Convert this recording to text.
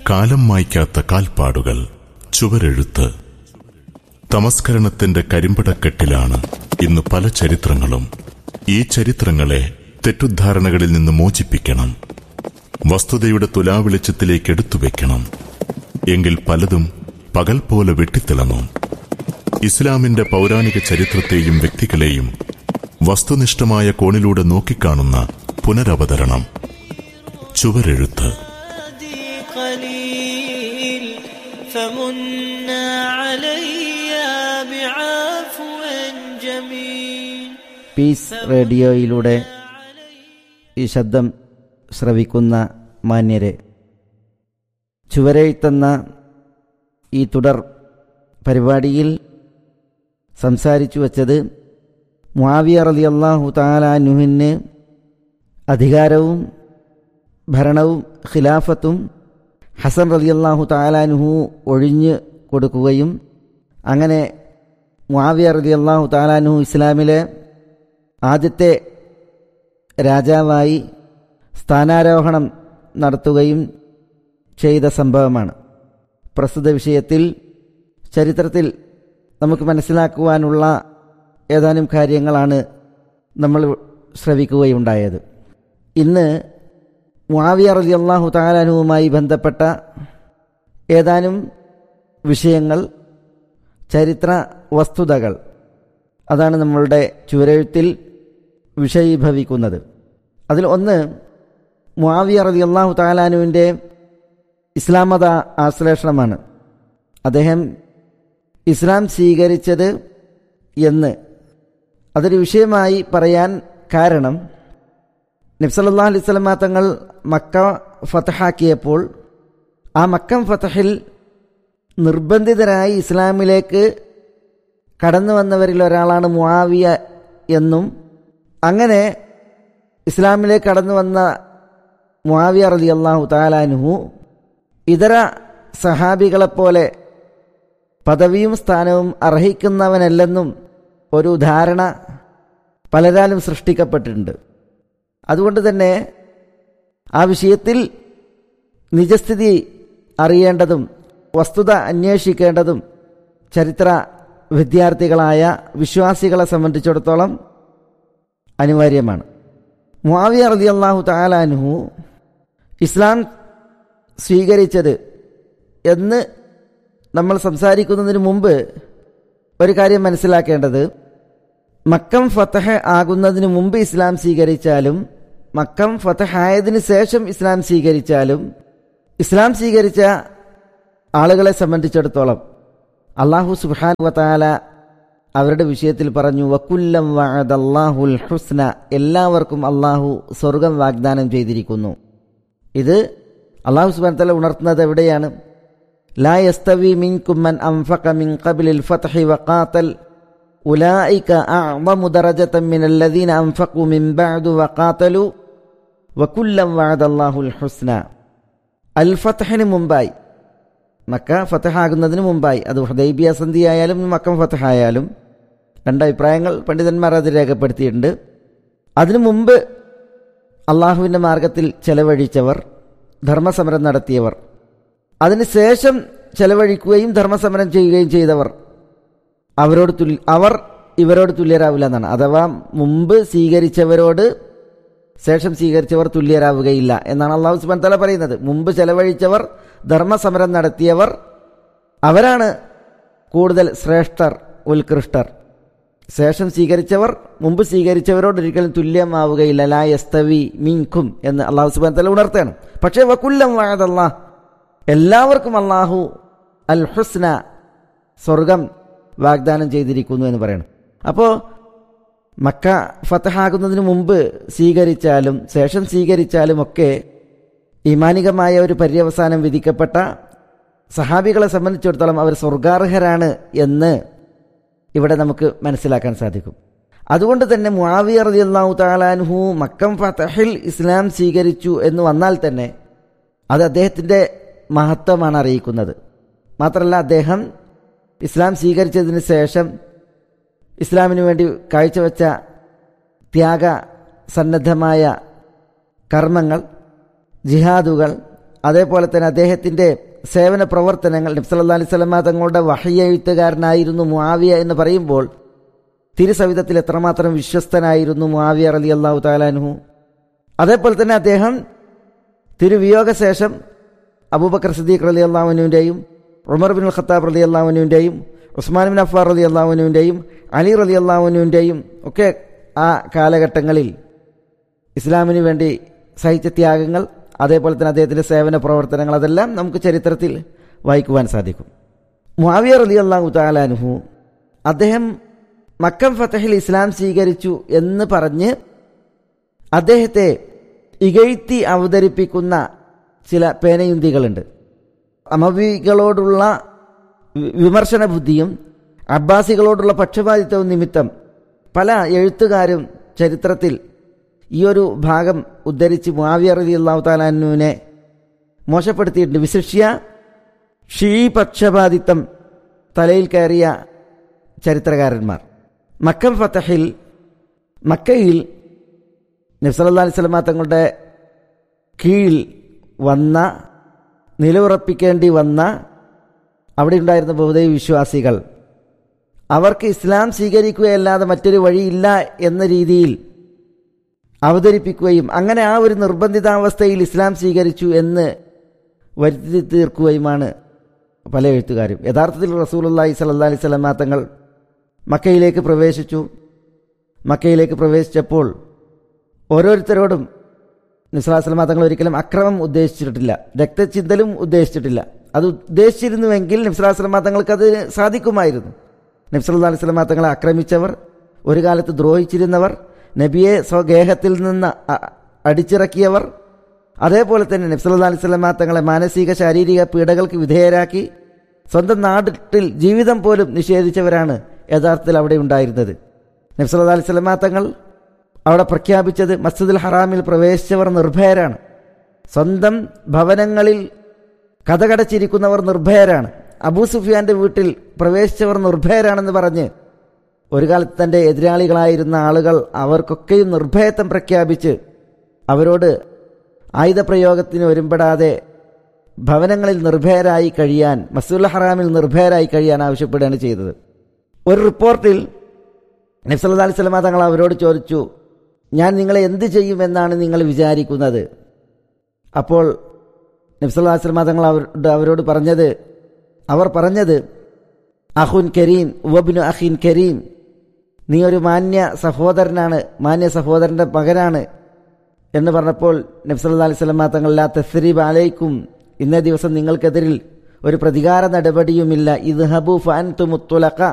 കാലം മായ്ക്കാത്ത കാൽപ്പാടുകൾ ചുവരെഴുത്ത് തമസ്കരണത്തിന്റെ കരിമ്പടക്കെട്ടിലാണ് ഇന്ന് പല ചരിത്രങ്ങളും ഈ ചരിത്രങ്ങളെ തെറ്റുദ്ധാരണകളിൽ നിന്ന് മോചിപ്പിക്കണം വസ്തുതയുടെ തുലാവെളിച്ചത്തിലേക്ക് എടുത്തുവെക്കണം എങ്കിൽ പലതും പകൽ പോലെ വെട്ടിത്തിളങ്ങും ഇസ്ലാമിന്റെ പൗരാണിക ചരിത്രത്തെയും വ്യക്തികളെയും വസ്തുനിഷ്ഠമായ കോണിലൂടെ നോക്കിക്കാണുന്ന പുനരവതരണം ചുവരെഴുത്ത് عادي قليل فمنا علي بعفو جميل പീസ് റേഡിയോയിലൂടെ ഈ ശബ്ദം ശ്രവിക്കുന്ന മാന്യരെ ചുവരെഴുത്തുന്ന ഈ തുടർ പരിപാടിയിൽ സംസാരിച്ചു വച്ചത് മുആവിയ റളിയല്ലാഹു താലാനുഹിന് അധികാരവും ഭരണവും ഖിലാഫത്തും ഹസൻ റളിയല്ലാഹു താലാനുഹു ഒഴിഞ്ഞു കൊടുക്കുകയും അങ്ങനെ മുആവിയ റളിയല്ലാഹു താലാനുഹു ഇസ്ലാമിലെ ആദ്യത്തെ രാജാവായി സ്ഥാനാരോഹണം നടത്തുകയും ചെയ്ത സംഭവമാണ് പ്രസ്തുത വിഷയത്തിൽ ചരിത്രത്തിൽ നമുക്ക് മനസ്സിലാക്കുവാനുള്ള ഏതാനും കാര്യങ്ങളാണ് നമ്മൾ ശ്രവിക്കുകയുണ്ടായത് ഇന്ന് മുആവിയ റലി അള്ളാഹു താലാനുവുമായി ബന്ധപ്പെട്ട ഏതാനും വിഷയങ്ങൾ ചരിത്ര വസ്തുതകൾ അതാണ് നമ്മളുടെ ചുവരെഴുത്തിൽ വിഷയീഭവിക്കുന്നത് അതിൽ ഒന്ന് മുആവിയ റലി അള്ളാഹു താലാനുവിൻ്റെ ഇസ്ലാം മത ആശ്ലേഷണമാണ് അദ്ദേഹം ഇസ്ലാം സ്വീകരിച്ചത് എന്ന് അതൊരു വിഷയമായി പറയാൻ കാരണം നബ്സല്ലാ അലൈഹി സ്വലമ തങ്ങൾ മക്ക ഫതഹാക്കിയപ്പോൾ ആ മക്കം ഫതഹിൽ നിർബന്ധിതരായി ഇസ്ലാമിലേക്ക് കടന്നു വന്നവരിൽ ഒരാളാണ് മുആവിയ എന്നും അങ്ങനെ ഇസ്ലാമിലേക്ക് കടന്നു വന്ന മുആവിയ റലി അള്ളാഹു താലാനുഹു ഇതര സഹാബികളെപ്പോലെ പദവിയും സ്ഥാനവും അർഹിക്കുന്നവനല്ലെന്നും ഒരു ധാരണ പലരാലും സൃഷ്ടിക്കപ്പെട്ടിട്ടുണ്ട് അതുകൊണ്ട് തന്നെ ആ വിഷയത്തിൽ നിജസ്ഥിതി അറിയേണ്ടതും വസ്തുത അന്വേഷിക്കേണ്ടതും ചരിത്ര വിദ്യാർത്ഥികളായ വിശ്വാസികളെ സംബന്ധിച്ചിടത്തോളം അനിവാര്യമാണ് മുആവിയ റതി അള്ളാഹു താലാനുഹു ഇസ്ലാം സ്വീകരിച്ചത് എന്ന് നമ്മൾ സംസാരിക്കുന്നതിന് മുമ്പ് ഒരു കാര്യം മനസ്സിലാക്കേണ്ടത് മക്കം ഫതഹ ആകുന്നതിന് മുമ്പ് ഇസ്ലാം സ്വീകരിച്ചാലും മക്കം ഫതഹായതിനു ശേഷം ഇസ്ലാം സ്വീകരിച്ചാലും ഇസ്ലാം സ്വീകരിച്ച ആളുകളെ സംബന്ധിച്ചിടത്തോളം അള്ളാഹു സുബാൻ വത്താല അവരുടെ വിഷയത്തിൽ പറഞ്ഞു വക്കുല്ലം വഅദല്ലാഹുൽ ഹുസ്ന എല്ലാവർക്കും അള്ളാഹു സ്വർഗം വാഗ്ദാനം ചെയ്തിരിക്കുന്നു ഇത് അള്ളാഹു സുബാൻ തല ഉണർത്തുന്നത് എവിടെയാണ് ലാ യസ്തവി മിൻകും മൻ അൻഫഖ മിൻ ഖബ്ലിൽ ഫത്ഹി വഖാതൽ ഉലൈക അഅ്ളമു ദറജതൻ മിനല്ലദീന അൻഫഖു മിൻ ബഅദു വഖാതലു വകുല്ലം വഅദല്ലാഹുൽ ഹുസ്ന അൽ ഫത്ഹിന് മുമ്പായി മക്ക ഫതഹാകുന്നതിന് മുമ്പായി അത് ഹുദൈബിയ സന്ധി ആയാലും മക്കം ഫതഹായാലും രണ്ടഭിപ്രായങ്ങൾ പണ്ഡിതന്മാർ അത് രേഖപ്പെടുത്തിയിട്ടുണ്ട് അതിനു മുമ്പ് അള്ളാഹുവിൻ്റെ മാർഗത്തിൽ ചെലവഴിച്ചവർ ധർമ്മസമരം നടത്തിയവർ അതിനുശേഷം ചെലവഴിക്കുകയും ധർമ്മസമരം ചെയ്യുകയും ചെയ്തവർ അവരോട് തുല്യ അവർ ഇവരോട് തുല്യരാവില്ല എന്നാണ് അഥവാ മുമ്പ് സ്വീകരിച്ചവരോട് ശേഷം സ്വീകരിച്ചവർ തുല്യരാവുകയില്ല എന്നാണ് അള്ളാഹു സുബാൻ തല പറയുന്നത് മുമ്പ് ചെലവഴിച്ചവർ ധർമ്മസമരം നടത്തിയവർ അവരാണ് കൂടുതൽ ശ്രേഷ്ഠർ ഉത്കൃഷ്ടർ ശേഷം സ്വീകരിച്ചവർ മുമ്പ് സ്വീകരിച്ചവരോട് ഒരിക്കലും തുല്യമാവുകയില്ല ലാ യസ്തവി മീൻഖും എന്ന് അള്ളാഹു സുബാൻ തല ഉണർത്തുകയാണ് പക്ഷേ വക്കുല്ലം വാഴതല്ലാ എല്ലാവർക്കും അള്ളാഹു അൽ ഹുസ്ന സ്വർഗം വാഗ്ദാനം ചെയ്തിരിക്കുന്നു എന്ന് പറയണം അപ്പോൾ മക്ക ഫതഹാകുന്നതിന് മുമ്പ് സ്വീകരിച്ചാലും ശേഷം സ്വീകരിച്ചാലും ഒക്കെ ഈമാനികമായ ഒരു പര്യവസാനം വിധിക്കപ്പെട്ട സഹാബികളെ സംബന്ധിച്ചിടത്തോളം അവർ സ്വർഗാർഹരാണ് എന്ന് ഇവിടെ നമുക്ക് മനസ്സിലാക്കാൻ സാധിക്കും അതുകൊണ്ട് തന്നെ മുആവിയ റളിയല്ലാഹു താലാൻഹു മക്കം ഫതഹിൽ ഇസ്ലാം സ്വീകരിച്ചു എന്ന് വന്നാൽ തന്നെ അത് അദ്ദേഹത്തിൻ്റെ മഹത്വമാണ് അറിയിക്കുന്നത് മാത്രമല്ല അദ്ദേഹം ഇസ്ലാം സ്വീകരിച്ചതിന് ശേഷം ഇസ്ലാമിന് വേണ്ടി കാഴ്ചവെച്ച ത്യാഗ സന്നദ്ധമായ കർമ്മങ്ങൾ ജിഹാദുകൾ അതേപോലെ തന്നെ അദ്ദേഹത്തിന്റെ സേവന പ്രവർത്തനങ്ങൾ നബ്സല്ലാ അലൈഹി സ്വലമ തങ്ങളുടെ വഹയ്യെഴുത്തുകാരനായിരുന്നു മുആവിയ എന്ന് പറയുമ്പോൾ തിരുസവിധത്തിൽ എത്രമാത്രം വിശ്വസ്തനായിരുന്നു മുആവിയ റലി അള്ളാഹു താലാൻഹു അതേപോലെ തന്നെ അദ്ദേഹം തിരുവിയോഗശേഷം അബൂബക്കർ സിദ്ദീഖ് റലി അള്ളാഹുവിൻ്റെയും ഉമർ ബിൻ ഖത്താബ് റലി അള്ളാഹുവിൻ്റെയും ഉസ്മാൻ ബിൻ അഫാർ റലി അള്ളാഹുവിൻ്റെയും അലി റലി അള്ളാഹുവിൻ്റെയും ഒക്കെ ആ കാലഘട്ടങ്ങളിൽ ഇസ്ലാമിന് വേണ്ടി സഹിച്ച ത്യാഗങ്ങൾ അതേപോലെ തന്നെ അദ്ദേഹത്തിൻ്റെ സേവന പ്രവർത്തനങ്ങൾ അതെല്ലാം നമുക്ക് ചരിത്രത്തിൽ വായിക്കുവാൻ സാധിക്കും മുാവിയ റലി അള്ളാഹു താലാനുഹു അദ്ദേഹം മക്കം ഫത്തഹിൽ ഇസ്ലാം സ്വീകരിച്ചു എന്ന് പറഞ്ഞ് അദ്ദേഹത്തെ ഇകഴ്ത്തി അവതരിപ്പിക്കുന്ന ചില പേനയുന്തികളുണ്ട് അമവികളോടുള്ള വി- വിമർശന ബുദ്ധിയും അബ്ബാസികളോടുള്ള പക്ഷപാതിത്വവും നിമിത്തം പല എഴുത്തുകാരും ചരിത്രത്തിൽ ഈ ഒരു ഭാഗം ഉദ്ധരിച്ച് മുആവിയ റലി അള്ളാഹു താലാനുവിനെ മോശപ്പെടുത്തിയിട്ടുണ്ട് വിശിഷ്യ ഷീ പക്ഷപാതിത്വം തലയിൽ കയറിയ ചരിത്രകാരന്മാർ മക്കം ഫത്തഹിൽ മക്കയിൽ നബ്സല്ലാ അലൈഹി സ്വലമ തങ്ങളുടെ കീഴിൽ വന്ന നിലയുറപ്പിക്കേണ്ടി വന്ന അവിടെ ഉണ്ടായിരുന്ന ബഹുദൈവ വിശ്വാസികൾ അവർക്ക് ഇസ്ലാം സ്വീകരിക്കുകയല്ലാതെ മറ്റൊരു വഴിയില്ല എന്ന രീതിയിൽ അവതരിപ്പിക്കുകയും അങ്ങനെ ആ ഒരു നിർബന്ധിതാവസ്ഥയിൽ ഇസ്ലാം സ്വീകരിച്ചു എന്ന് വരുത്തി തീർക്കുകയുമാണ് പല എഴുത്തുകാരും യഥാർത്ഥത്തിൽ റസൂലുള്ളാഹി സ്വല്ലല്ലാഹി അലൈഹി വസല്ലമ തങ്ങൾ മക്കയിലേക്ക് പ്രവേശിച്ചു മക്കയിലേക്ക് പ്രവേശിച്ചപ്പോൾ ഓരോരുത്തരോടും നിസ്ലാസ്ലമ തങ്ങൾ ഒരിക്കലും അക്രമം ഉദ്ദേശിച്ചിട്ടില്ല രക്തചിന്തലും ഉദ്ദേശിച്ചിട്ടില്ല അത് ഉദ്ദേശിച്ചിരുന്നുവെങ്കിൽ നബ്സലാസ്ലമ തങ്ങൾക്ക് അത് സാധിക്കുമായിരുന്നു നബ്സല്ലാ അലൈഹി സ്വലമ തങ്ങളെ ആക്രമിച്ചവർ ഒരു കാലത്ത് ദ്രോഹിച്ചിരുന്നവർ നബിയെ സ്വഗേഹത്തിൽ നിന്ന് അ- അടിച്ചിറക്കിയവർ അതേപോലെ തന്നെ നബ്സല്ലാ അലൈഹി സ്വലമ തങ്ങളെ മാനസിക ശാരീരിക പീഡകൾക്ക് വിധേയരാക്കി സ്വന്തം നാട്ടിൽ ജീവിതം പോലും നിഷേധിച്ചവരാണ് യഥാർത്ഥത്തിൽ അവിടെ ഉണ്ടായിരുന്നത് നബ്സല്ലാ അലൈഹി സ്വലമ തങ്ങൾ അവിടെ പ്രഖ്യാപിച്ചത് മസ്ജിദുൽ ഹറാമിൽ പ്രവേശിച്ചവർ നിർഭയരാണ് സ്വന്തം ഭവനങ്ങളിൽ കഥകടച്ചിരിക്കുന്നവർ നിർഭയരാണ് അബൂ സുഫിയാന്റെ വീട്ടിൽ പ്രവേശിച്ചവർ നിർഭയരാണെന്ന് പറഞ്ഞ് ഒരു കാലത്ത് തന്റെ എതിരാളികളായിരുന്ന ആളുകൾ അവർക്കൊക്കെയും നിർഭയത്വം പ്രഖ്യാപിച്ച് അവരോട് ആയുധപ്രയോഗത്തിന് ഒരുമ്പെടാതെ ഭവനങ്ങളിൽ നിർഭയരായി കഴിയാൻ മസൂൽ ഹറാമിൽ നിർഭയരായി കഴിയാൻ ആവശ്യപ്പെടുകയാണ് ചെയ്തത് ഒരു റിപ്പോർട്ടിൽ നബ്സല്ലാ അലൈഹി സ്വലമ തങ്ങൾ അവരോട് ചോദിച്ചു ഞാൻ നിങ്ങളെ എന്ത് ചെയ്യുമെന്നാണ് നിങ്ങൾ വിചാരിക്കുന്നത് അപ്പോൾ നബ്സല്ലാ അലൈഹി സ്വലമ തങ്ങൾ അവരോട് അവരോട് പറഞ്ഞത് അവർ പറഞ്ഞത് അഹുൻ കരീം ഉവബിനു അഹിൻ കരീം നീ ഒരു മാന്യ സഹോദരനാണ് മാന്യ സഹോദരന്റെ മകനാണ് എന്ന് പറഞ്ഞപ്പോൾ നബ്സല്ലാ അലൈഹി സ്വലമ തങ്ങൾ ലാ തസ്രീബ് അലൈക്കും ഇന്നേ ദിവസം നിങ്ങൾക്കെതിരിൽ ഒരു പ്രതികാര നടപടിയുമില്ല ഇത് ഹബു ഫാൻ തുമുത്തുലക്ക